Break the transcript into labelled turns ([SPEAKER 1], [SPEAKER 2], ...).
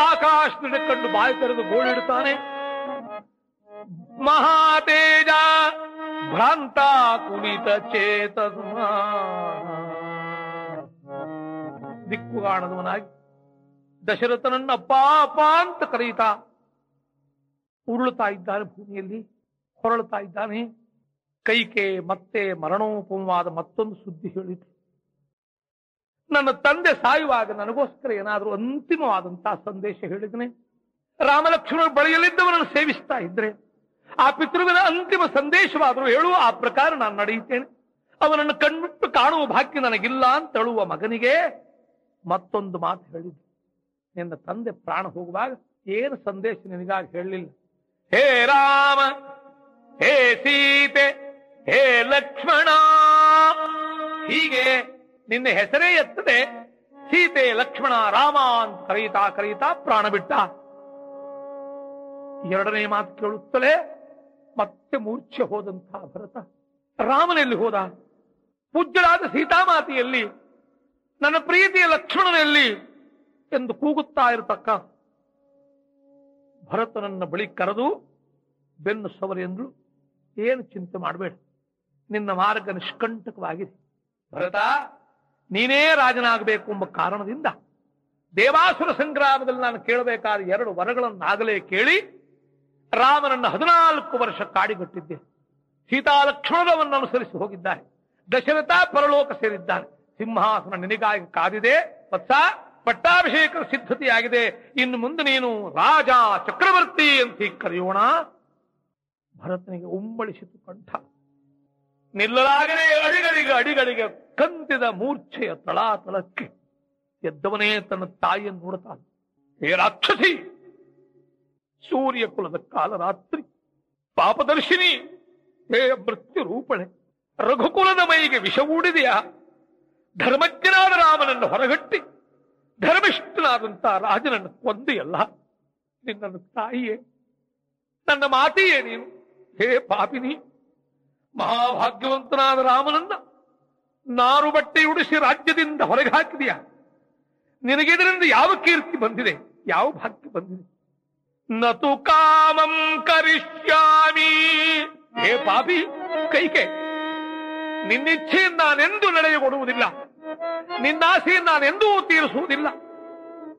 [SPEAKER 1] ಆಕಾಶದಿಂದ ಕಂಡು ಬಾಯಿ ತೆರೆದು ಗೋಳಿಡ್ತಾನೆ ಮಹಾತೇಜ ಭ್ರಾಂತ ಕುಣಿತ ಚೇತ ದಿಕ್ಕುಗಾಣದವನಾಗಿ ದಶರಥನನ್ನ ಅಪ್ಪ ಅಪ್ಪ ಅಂತ ಕರೆಯುತ್ತಾ ಉರುಳುತ್ತಾ ಇದ್ದಾನೆ ಭೂಮಿಯಲ್ಲಿ ಹೊರಳುತ್ತಾ ಇದ್ದಾನೆ ಕೈಕೆ ಮತ್ತೆ ಮರಣೋಪಮವಾದ ಮತ್ತೊಂದು ಸುದ್ದಿ ಹೇಳಿತು ನನ್ನ ತಂದೆ ಸಾಯುವಾಗ ನನಗೋಸ್ಕರ ಏನಾದರೂ ಅಂತಿಮವಾದಂತಹ ಸಂದೇಶ ಹೇಳಿದನೆ ರಾಮಲಕ್ಷ್ಮಣ ಬಳಿಯಲ್ಲಿದ್ದವನನ್ನು ಸೇವಿಸ್ತಾ ಇದ್ರೆ ಆ ಪಿತೃವಿನ ಅಂತಿಮ ಸಂದೇಶವಾದರೂ ಹೇಳುವ ಆ ಪ್ರಕಾರ ನಾನು ನಡೆಯುತ್ತೇನೆ ಅವನನ್ನು ಕಣ್ಬಿಟ್ಟು ಕಾಣುವ ಭಾಗ್ಯ ನನಗಿಲ್ಲ ಅಂತ ಹೇಳುವ ಮಗನಿಗೆ ಮತ್ತೊಂದು ಮಾತು ಹೇಳಿದ್ದು ನಿನ್ನ ತಂದೆ ಪ್ರಾಣ ಹೋಗುವಾಗ ಏನು ಸಂದೇಶ ನಿನಗಾಗಿ ಹೇಳಲಿಲ್ಲ ಹೇ ರಾಮ ಹೇ ಸೀತೆ ಹೇ ಲಕ್ಷ್ಮಣ ಹೀಗೆ ನಿನ್ನ ಹೆಸರೇ ಎತ್ತದೆ ಸೀತೆ ಲಕ್ಷ್ಮಣ ರಾಮ ಅಂತ ಕರೀತಾ ಕರೀತಾ ಪ್ರಾಣ ಬಿಟ್ಟ ಎರಡನೇ ಮಾತು ಕೇಳುತ್ತಲೇ ಮತ್ತೆ ಮೂರ್ಛೆ ಹೋದಂತಹ ಭರತ ರಾಮನಲ್ಲಿ ಹೋದ ಪೂಜ್ಯರಾದ ಸೀತಾಮಾತೆಯಲ್ಲಿ ನನ್ನ ಪ್ರೀತಿಯ ಲಕ್ಷ್ಮಣನಲ್ಲಿ ಎಂದು ಕೂಗುತ್ತಾ ಇರತಕ್ಕ ಭರತನನ್ನ ಬಳಿ ಕರೆದು ಬೆನ್ನು ಸವರಿ ಎಂದ್ರು ಏನು ಚಿಂತೆ ಮಾಡಬೇಡ ನಿನ್ನ ಮಾರ್ಗ ನಿಷ್ಕಂಟಕವಾಗಿದೆ ಭರತ ನೀನೇ ರಾಜನಾಗಬೇಕು ಎಂಬ ಕಾರಣದಿಂದ ದೇವಾಸುರ ಸಂಗ್ರಾಮದಲ್ಲಿ ನಾನು ಕೇಳಬೇಕಾದ ಎರಡು ವರಗಳನ್ನಾಗಲೇ ಕೇಳಿ ರಾಮನನ್ನ ಹದಿನಾಲ್ಕು ವರ್ಷ ಕಾಡಿಗಟ್ಟಿದ್ದೆ ಸೀತಾ ಲಕ್ಷ್ಮಣರವನ್ನು ಅನುಸರಿಸಿ ಹೋಗಿದ್ದಾರೆ ದಶರಥ ಪರಲೋಕ ಸೇರಿದ್ದಾರೆ ಸಿಂಹಾಸನ ನಿನಗಾಗಿ ಕಾದಿದೆ ವತ್ಸ ಪಟ್ಟಾಭಿಷೇಕ ಸಿದ್ಧತೆಯಾಗಿದೆ ಇನ್ನು ಮುಂದೆ ನೀನು ರಾಜ ಚಕ್ರವರ್ತಿ ಅಂತ ಕರೆಯೋಣ ಭರತನಿಗೆ ಉಮ್ಮಳಿಸಿತು ಕಂಠ ನಿಲ್ಲಲಾಗದೆ ಅಡಿಗಳಿಗೆ ಅಡಿಗಳಿಗೆ ಕಂತಿದ ಮೂರ್ಛೆಯ ತಳಾತಳಕ್ಕೆ ಎದ್ದವನೇ ತನ್ನ ತಾಯಿಯನ್ನು ನೋಡುತ್ತಾನೆ ಹೇ ರಾಕ್ಷಸಿ ಸೂರ್ಯ ಕುಲದ ಕಾಲರಾತ್ರಿ ಪಾಪದರ್ಶಿನಿ ಹೇ ಮೃತ್ಯು ರೂಪಣೆ ರಘುಕುಲದ ಮೈಗೆ ವಿಷವೂಡಿದೆಯಾ ಧರ್ಮಜ್ಞನಾದ ರಾಮನನ್ನು ಹೊರಗಟ್ಟಿ ಧರ್ಮಿಷ್ಠನಾದಂತಹ ರಾಜನನ್ನು ಕೊಂದೆಯಲ್ಲ ನಿನ್ನನ್ನು ತಾಯಿಯೇ ನನ್ನ ಮಾತೆಯೇ ನೀನು ಹೇ ಪಾಪಿನಿ ಮಹಾಭಾಗ್ಯವಂತನಾದ ರಾಮನನ್ನ ನಾರು ಬಟ್ಟೆ ಉಡಿಸಿ ರಾಜ್ಯದಿಂದ ಹೊರಗೆ ಹಾಕಿದೆಯಾ ನಿನಗಿದರಿಂದ ಯಾವ ಕೀರ್ತಿ ಬಂದಿದೆ ಯಾವ ಭಾಗ್ಯ ಬಂದಿದೆ ನತು ಕಾಮಂ ಕರಿಷ್ಯಾಮಿ ಹೇ ಪಾಪಿ ಕೈಕೆ ನಿನ್ನಿಚ್ಛೆಯನ್ನು ನಾನೆಂದೂ ನಡೆಯಗೊಡುವುದಿಲ್ಲ ನಿನ್ನಾಸೆಯನ್ನು ನಾನೆಂದೂ ತೀರಿಸುವುದಿಲ್ಲ